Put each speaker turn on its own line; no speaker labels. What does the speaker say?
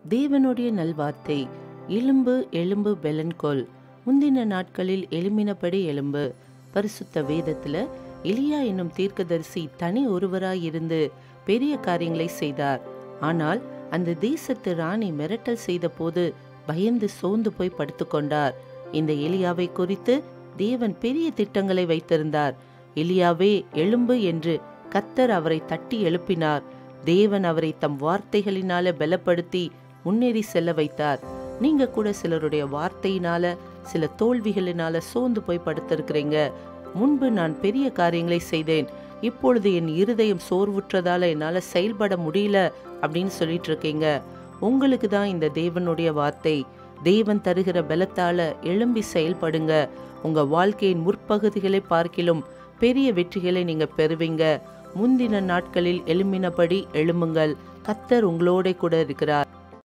தேவனுடைய நல்வார்த்தை எலும்பு எலும்பு பெலன்கொள் முந்தின நாட்களில் எலும்பினபடி எலும்பு பரிசுத்த வேதத்துல எலியா என்னும் தீர்க்கதரிசி தனி ஒருவராய் இருந்து பெரிய காரியங்களை செய்தார் ஆனால் அந்த தேசத்து ராணி மிரட்டல் செய்த போது பயந்து சோர்ந்து போய் படுத்துக்கொண்டார் இந்த எலியாவை குறித்து தேவன் பெரிய திட்டங்களை வைத்திருந்தார் எலியாவே எழும்பு என்று கத்தர் அவரை தட்டி எழுப்பினார் தேவன் அவரை தம் வார்த்தைகளினால பலப்படுத்தி முன்னேறி செல்ல வைத்தார் நீங்க கூட சிலருடைய வார்த்தையினால சில தோல்விகளினால சோர்ந்து போய் படுத்திருக்கிறீங்க முன்பு நான் பெரிய காரியங்களை செய்தேன் இப்பொழுது என் இருதயம் சோர்வுற்றதால என்னால செயல்பட முடியல அப்படின்னு சொல்லிட்டு இருக்கீங்க உங்களுக்கு தான் இந்த தேவனுடைய வார்த்தை தேவன் தருகிற பலத்தால எழும்பி செயல்படுங்க உங்க வாழ்க்கையின் முற்பகுதிகளை பார்க்கிலும் பெரிய வெற்றிகளை நீங்க பெறுவீங்க முந்தின நாட்களில் எழும்பினபடி எழும்புங்கள் கத்தர் உங்களோட கூட இருக்கிறார்